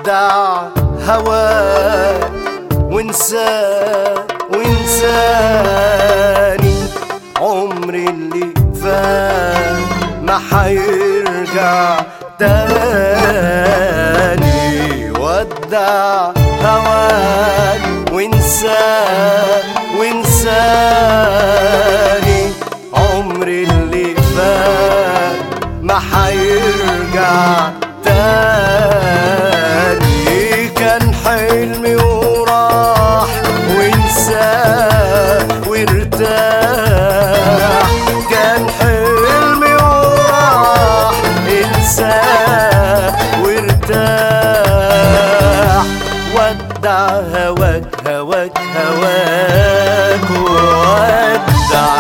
ودع هواك وانسى وانساني عمري اللي فات ما حيرجع تاني ودع هواك وانسى وانساني عمري اللي فات ما حيرجع تاني كان حلمي وراح وانساه وارتاح كان حلمي وراح انساه وارتاح ودع هواك هواك هواك ودع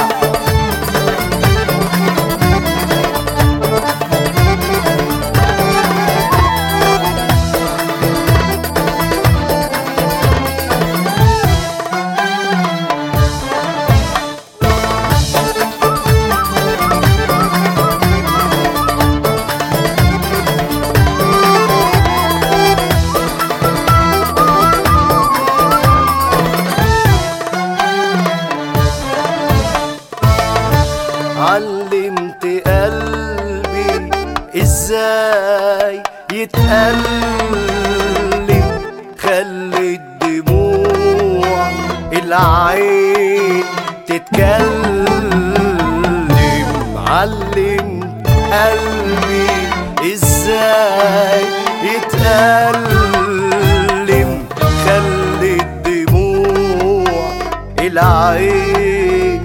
علمت قلبي ازاي يتألم خلي الدموع العين تتكلم علمت قلبي ازاي يتألم خلي الدموع العين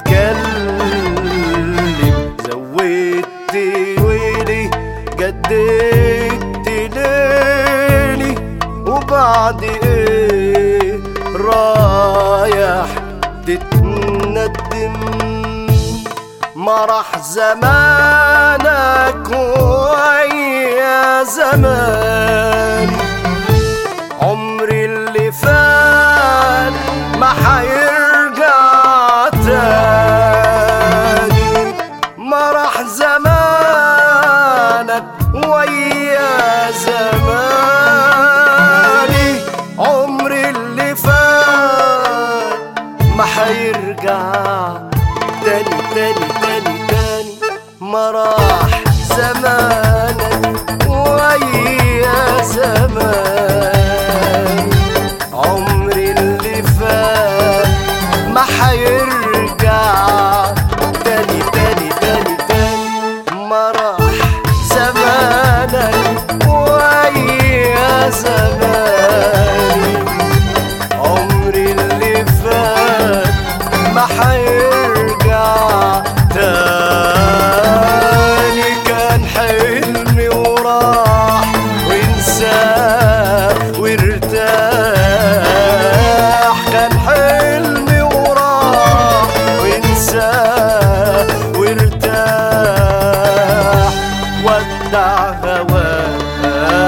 تتكلم زودت ويلي جددت ليلي وبعد ايه رايح تتندم مرح زمانك ويا زماني عمري اللي فات ما حيرجع تاني مرح زمانك ويا زماني عمري اللي فات ما حيرجع تاني تاني تاني تاني مراح زمانك ويا زمان عمري اللي فات ما حيرجع تاني تاني تاني تاني مراح زمانك ويا زماني عمري اللي فات ما حيرجع تاني كان حلمي وراح وانساه وارتاح كان حلمي وراح وانساه وارتاح ودع هواك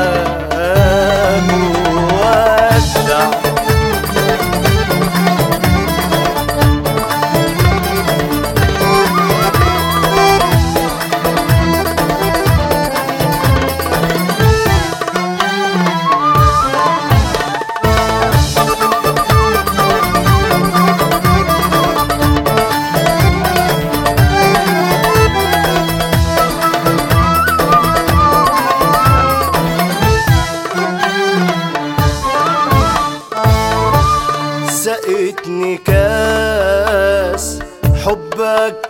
ودع سقتني كاس حبك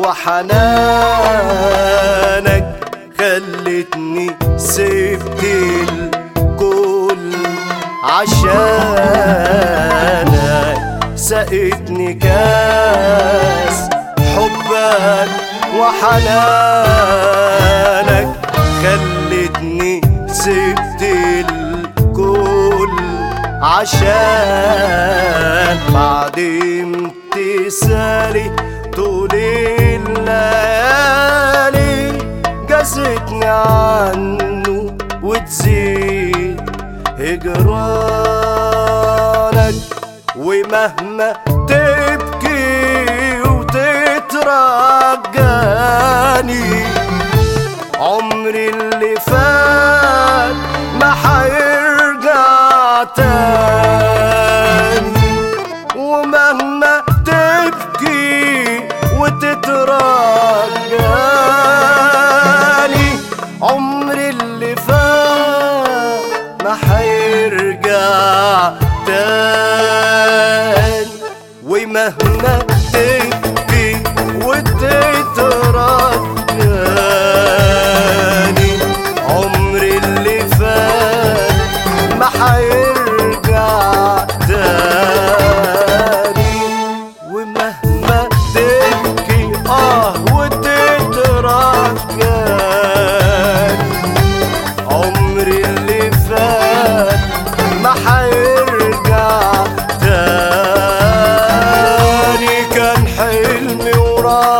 وحنانك خلتني سبت الكل عشانك سقتني كاس حبك وحنانك خلتني سبت الكل عشان بعد امتثالي طول الليالي جازتني عنه وتزيد هجرانك ومهما تبكي وتترجاني عمري اللي فات ما حيرجع ومهما تبكي وتترجاني عمري اللي فات ما حيرجع تاني ومهما تبكي اه وتترجاني عمري اللي فات ما حيرجع تاني كان حلمي وراح